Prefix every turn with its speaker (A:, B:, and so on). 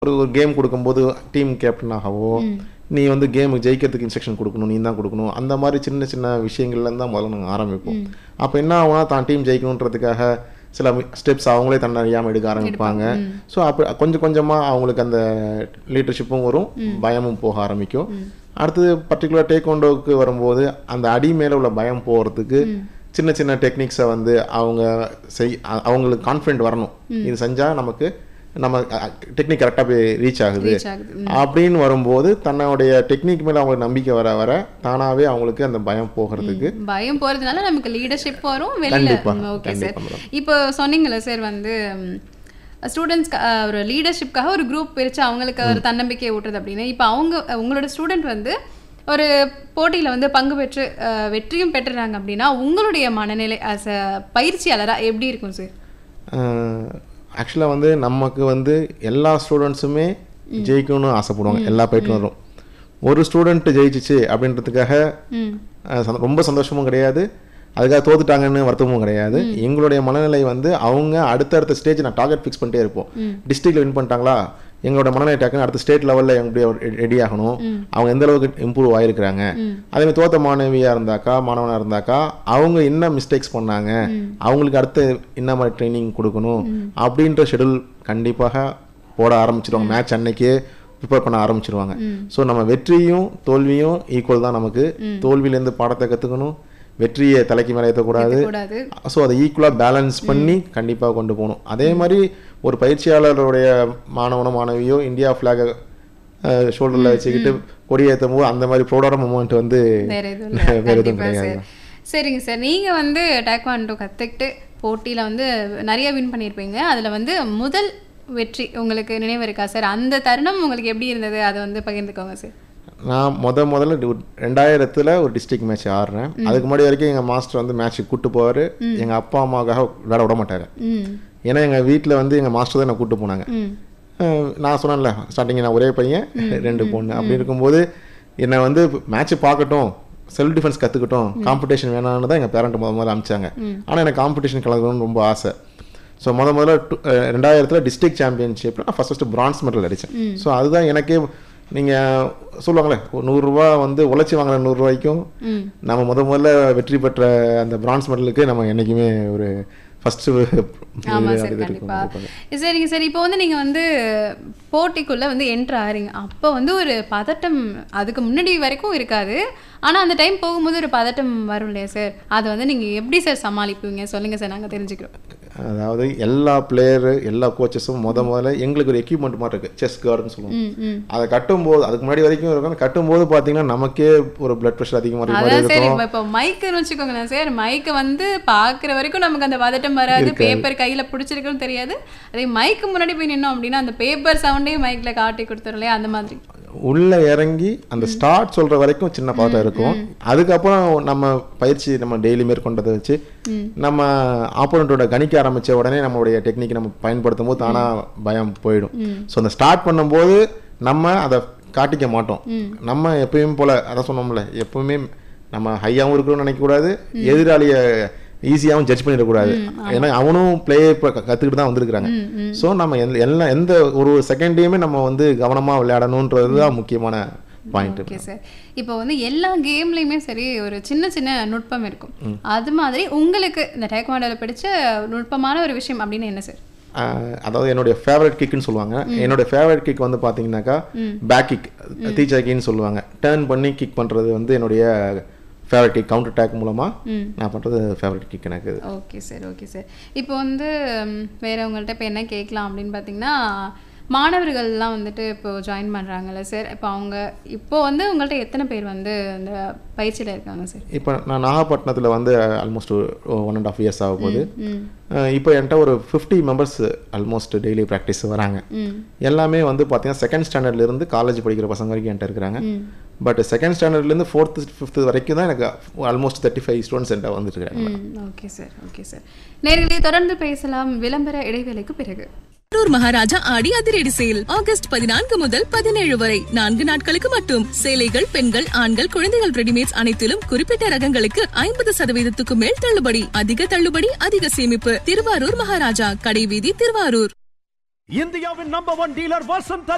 A: ஒரு ஒரு கேம் கொடுக்கும்போது டீம் கேப்டனாகவோ நீ வந்து கேம் ஜெயிக்கிறதுக்கு இன்ஸ்ட்ரக்ஷன் கொடுக்கணும் நீ தான் கொடுக்கணும் அந்த மாதிரி சின்ன சின்ன விஷயங்கள்ல தான் முதல்ல நாங்கள் ஆரம்பிப்போம் அப்போ என்ன ஆகும்னா தான் டீம் ஜெயிக்கணுன்றதுக்காக சில ஸ்டெப்ஸ் அவங்களே தன்னை அறியாமல் எடுக்க ஆரம்பிப்பாங்க ஸோ அப்போ கொஞ்சம் கொஞ்சமாக அவங்களுக்கு அந்த லீடர்ஷிப்பும் வரும் பயமும் போக ஆரம்பிக்கும் அடுத்தது பர்டிகுலர் டேக்வாண்டோவுக்கு வரும்போது அந்த அடி மேலே உள்ள பயம் போகிறதுக்கு சின்ன சின்ன டெக்னிக்ஸை வந்து அவங்க செய் அ- அவங்களுக்கு கான்ஃபிடென்ட் வரணும் இது செஞ்சால் நமக்கு நம்ம டெக்னிக் கரெக்டாக போய் ரீச் ஆகுது
B: ரீச் ஆகுது
A: அப்படின்னு வரும்போது தன்னுடைய டெக்னிக் மேலே அவங்களுக்கு நம்பிக்கை வர வர தானாகவே அவங்களுக்கு அந்த பயம் போகிறதுக்கு
B: பயம் போறதுனால நமக்கு லீடர்ஷிப் வரும் வெளியில
A: கண்டிப்பா,
B: ஓகே சார்
A: கண்டிப்பா madam.
B: இப்போ சொன்னீங்கல்ல சார் வந்து ஸ்டூடெண்ட்ஸ்க்கு ஒரு லீடர்ஷிப்காக ஒரு குரூப் பிரிச்சு அவங்களுக்கு ஒரு தன்னம்பிக்கையை ஊட்டுறது அப்படின்னு இப்போ அவங்க அஹ், உங்களோட ஸ்டூடெண்ட் வந்து ஒரு போட்டியில வந்து பங்கு பெற்று அஹ், வெற்றியும் பெற்றுறாங்க அப்படின்னா உங்களுடைய மனநிலை ஆஸ் அ பயிற்சியாளரா எப்படி இருக்கும் சார்
A: ஆக்சுவலாக வந்து நமக்கு வந்து எல்லா ஸ்டூடெண்ட்ஸுமே ஜெயிக்கணும்னு ஆசைப்படுவாங்க எல்லா பயிற்றுனரும் ஒரு ஸ்டூடெண்ட் ஜெயிச்சிச்சு அப்படின்றதுக்காக
B: ம்
A: அஹ், சந்தோ- ரொம்ப சந்தோஷமும் கிடையாது அதுக்காக தோத்துட்டாங்கன்னு வருத்தமும் கிடையாது எங்களுடைய மனநிலை வந்து அவங்க அடுத்தடுத்த ஸ்டேஜ் நான் டார்கெட் ஃபிக்ஸ் பண்ணிட்டே இருப்போம் டிஸ்ட்ரிக்ட்ல வின் பண்ணிட்டாங்களா எங்களோட மனநிலை டக்குன்னு அடுத்த ஸ்டேட் லெவலில் எப்படி ரெடி ஆகணும் அவங்க எந்த அளவுக்கு இம்ப்ரூவ் ஆயிருக்கிறாங்க அதே மாதிரி தோத்த மாணவியா இருந்தாக்கா மாணவனா இருந்தாக்கா அவங்க என்ன மிஸ்டேக்ஸ் பண்ணாங்க அவங்களுக்கு அடுத்து என்ன மாதிரி ட்ரைனிங் கொடுக்கணும் அப்படின்ற ஷெடியூல் கண்டிப்பாக போட ஆரம்பிச்சிருவாங்க மேட்ச் அன்னைக்கே ப்ரிப்பேர் பண்ண ஆரம்பிச்சிருவாங்க ஸோ நம்ம வெற்றியும் தோல்வியும் ஈக்குவல் தான் நமக்கு தோல்வியிலேருந்து பாடத்தை கற்றுக்கணும் வெற்றியை தலைக்கு மேலே ஏற்றக்கூடாது
B: கூடாது
A: ஸோ அதை ஈக்குவலாக பேலன்ஸ் பண்ணி கண்டிப்பாக கொண்டு போகணும் அதே மாதிரி ஒரு பயிற்சியாளருடைய மாணவனோ மாணவியோ இந்தியா ஃப்ளாகை ஷோல்டரில் வச்சுக்கிட்டு கொடி ஏற்றும் போது அந்த மாதிரி ப்ரௌடான மூமெண்ட் வந்து
B: வேற எதுவும் இல்லை
A: வேற எதுவும்
B: கண்டிப்பா
A: கிடையாது
B: சார் சரிங்க சார் நீங்க வந்து டேக்வாண்டோ கத்துக்கிட்டு போட்டியில வந்து நிறைய வின் பண்ணியிருப்பீங்க அதுல வந்து முதல் வெற்றி உங்களுக்கு நினைவு இருக்கா சார் அந்த தருணம் உங்களுக்கு எப்படி இருந்தது அதை வந்து பகிர்ந்துக்கோங்க சார்
A: நான் முத முதல்ல டி- ரெண்டாயிரத்துல ஒரு டிஸ்ட்ரிக்ட் மேட்ச் ஆடுறேன் அதுக்கு முன்னாடி வரைக்கும் எங்கள் மாஸ்டர் வந்து மேட்ச்சுக்கு கூட்டு போவார் எங்கள் அப்பா அம்மாவுக்காக விளையாட விட மாட்டாரு
B: ம்
A: ஏன்னா எங்கள் வீட்டில் வந்து எங்கள் மாஸ்டர் தான் என்னை கூட்டு போனாங்க
B: ம்
A: அஹ் நான் சொன்னேன்ல ஸ்டார்டிங் நான் ஒரே பையன் ரெண்டு பொண்ணு அப்படி இருக்கும்போது என்னை வந்து மேட்ச் பார்க்கட்டும் செல்ஃப் டிஃபென்ஸ் கற்றுக்கட்டும் காம்படிஷன் வேணாம்னு தான் எங்கள் பேரண்ட் முத முதல்ல அமிச்சாங்க ஆனால் எனக்கு காம்படிஷன் கலக்கணும்னு ரொம்ப ஆசை ஸோ முத முதல்ல டு- அஹ் ரெண்டாயிரத்தில் டிஸ்ட்ரிக்ட் சாம்பியன்ஷிப்பில் நான் ஃபஸ்ட் ஃபஸ்ட்டு பிரான்ஸ் மெடல் அடித்தேன் ஸோ அதுதான் எனக்கே நீங்கள் சொல்லுவாங்களே ஒரு நூறுரூவா வந்து உழைச்சி வாங்குற நூறுரூவாய்க்கும்
B: ம்
A: நம்ம முத முதல்ல வெற்றி பெற்ற அந்த பிரான்ஸ் மெடலுக்கு நம்ம என்றைக்குமே ஒரு ஃபஸ்ட்டு
B: ஆமா சார் கண்டிப்பா சரிங்க சார் இப்போ வந்து நீங்க வந்து போட்டிக்குள்ள வந்து என்ட்ரு ஆகிறீங்க அப்போ வந்து ஒரு பதட்டம் அதுக்கு முன்னாடி வரைக்கும் இருக்காது ஆனா அந்த டைம் போகும்போது ஒரு பதட்டம் வரும் இல்லையா சார் அதை வந்து நீங்க எப்படி சார் சமாளிப்பீங்க சொல்லுங்க சார் நாங்க தெரிஞ்சுக்கிறோம்
A: அதாவது எல்லா பிளேயரு எல்லா கோச்சஸும் முத முதல்ல எங்களுக்கு ஒரு எக்யூப்மெண்ட் மாதிரி இருக்குது செஸ் கார்டுன்னு சொல்லுவோம்
B: ம் ம்
A: அதை கட்டும்போது அதுக்கு முன்னாடி வரைக்கும் இருக்கும் அந்த கட்டும்போது பார்த்தீங்கன்னா நமக்கே ஒரு பிளட் ப்ரெஷர் அதிகமாக இருக்க மாதிரி
B: அதான் சார்
A: இருக்கும்
B: இப்போ இப்போ மைக்குன்னு வச்சுக்கோங்களேன் சார் மைக்கை வந்து பார்க்குற வரைக்கும் நமக்கு அந்த பதட்டம் வராது பேப்பர் கையில் பிடிச்சிருக்குன்னு தெரியாது அதே மைக்கு முன்னாடி போய் நின்னோம் அப்படின்னா அந்த பேப்பர் சவுண்டையும் மைக்கில் காட்டி கொடுத்துரும் இல்லையா அந்த மாதிரி
A: உள்ள இறங்கி அந்த ஸ்டார்ட் சொல்ற வரைக்கும் சின்ன பதட்டம் இருக்கும் அதுக்கப்புறம் நம்ம பயிற்சி நம்ம டெய்லி மேற்கொண்டதை வச்சு நம்ம ஆப்போனண்ட்டோட கணிக்க ஆரம்பிச்ச உடனே நம்மளுடைய டெக்னிக் நம்ம பயன்படுத்தும் போது தானா பயம் போயிடும் ஸோ அந்த ஸ்டார்ட் பண்ணும்போது நம்ம அதை காட்டிக்க மாட்டோம் நம்ம எப்பயும் போல அதான் சொன்னோம்ல எப்பவுமே நம்ம ஹையாகவும் இருக்கணும்னு நினைக்கக்கூடாது எதிராளியை ஈஸியாகவும் ஜட்ஜ் பண்ணிடக்கூடாது ஏன்னா அவனும் பிளே இப்போ கற்றுக்கிட்டு தான் வந்திருக்கிறாங்க ஸோ நம்ம எந்த எல்லா எந்த ஒரு செகண்டையுமே நம்ம வந்து கவனமாக விளையாடணுன்றது தான் முக்கியமான பாயிண்ட்
B: ஓகே சார் இப்போ வந்து எல்லா கேம்லையுமே சரி ஒரு சின்ன சின்ன நுட்பம் இருக்கும் அது மாதிரி உங்களுக்கு இந்த டேக்வாண்டோவில் பிடிச்ச நுட்பமான ஒரு விஷயம் அப்படின்னு என்ன சார்
A: அதாவது என்னுடைய ஃபேவரட் கிக்னு சொல்லுவாங்க என்னோட ஃபேவரட் கிக் வந்து பார்த்தீங்கன்னாக்கா பேக் கிக் தீச்சா கிக்னு சொல்லுவாங்க டேர்ன் பண்ணி கிக் பண்ணுறது வந்து என்னுடைய ஃபேவரட் கிக் கவுண்டர் அட்டாக் மூலமாக நான் பண்ணுறது ஃபேவரட் கிக் எனக்கு
B: ஓகே சார் ஓகே சார் இப்போ வந்து ம், வேற உங்கள்கிட்ட இப்போ என்ன கேட்கலாம் அப்படின்னு பார்த்தீங்கன்னா மாணவர்கள்லாம் வந்துட்டு இப்போ ஜாயின் பண்ணுறாங்கல்ல சார் இப்போ அவங்க இப்போ வந்து உங்கள்கிட்ட எத்தனை பேர் வந்து இந்த பயிற்சியில் இருக்காங்க சார்
A: இப்போ நான் நாகப்பட்டினத்தில் வந்து almost one and half years ஆக போகுது
B: ம்
A: அஹ் இப்போ என்கிட்ட ஒரு fifty members almost daily practice வராங்க
B: ம்
A: எல்லாமே வந்து பார்த்தீங்கன்னா செகண்ட் ஸ்டாண்டர்ட்லேருந்து காலேஜ் படிக்கிற பசங்க வரைக்கும் என்கிட்ட இருக்கிறாங்க பட் செகண்ட் ஸ்டாண்டர்ட்லேருந்து ஃபோர்த்து ஃபிஃப்த்து வரைக்கும் தான் எனக்கு ஆல்மோஸ்ட் தேர்ட்டி ஃபைவ் ஸ்டூடெண்ட்ஸ் என்கிட்ட வந்துட்டு இருக்காங்க
B: ம் ஓகே சார் ஓகே சார் நேர்களே தொடர்ந்து பேசலாம் விளம்பர இடைவேளைக்கு பிறகு
C: கரூர் மகாராஜா ஆடி அதிரடி சேல் ஆகஸ்ட் பதினான்கு முதல் பதினேழு வரை நான்கு நாட்களுக்கு மட்டும் சேலைகள் பெண்கள் ஆண்கள் குழந்தைகள் ரெடிமேட்ஸ் அனைத்திலும் குறிப்பிட்ட ரகங்களுக்கு ஐம்பது சதவீதத்துக்கு மேல் தள்ளுபடி அதிக தள்ளுபடி அதிக சேமிப்பு திருவாரூர் மகாராஜா கடைவீதி திருவாரூர்
D: இந்தியாவின் நம்பர் ஒன் டீலர் வசந்த்